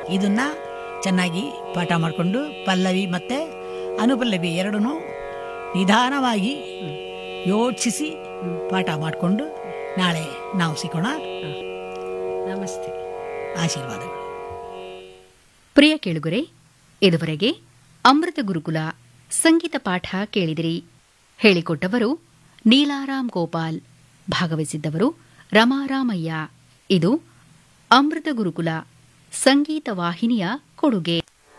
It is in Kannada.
ಇದನ್ನ ಚೆನ್ನಾಗಿ ಪಾಠ ಮಾಡಿಕೊಂಡು ಪಲ್ಲವಿ ಮತ್ತು ಅನುಪಲ್ಲವಿ ಎರಡೂ ನಿಧಾನವಾಗಿ ಯೋಚಿಸಿ ಪಾಠ ಮಾಡಿಕೊಂಡು ನಾಳೆ ನಾವು ಸಿಗೋಣ ನಮಸ್ತೆ ಆಶೀರ್ವಾದಗಳು ಪ್ರಿಯ ಕೇಳುಗರೆ ಇದುವರೆಗೆ ಅಮೃತ ಗುರುಕುಲ ಸಂಗೀತ ಪಾಠ ಕೇಳಿದಿರಿ ಹೇಳಿಕೊಟ್ಟವರು ನೀಲಾರಾಮ್ ಗೋಪಾಲ್ ಭಾಗವಹಿಸಿದ್ದವರು ರಮಾರಾಮಯ್ಯ ಇದು ಅಮೃತ ಗುರುಕುಲ ಸಂಗೀತ ವಾಹಿನಿಯ ಕೊಡುಗೆ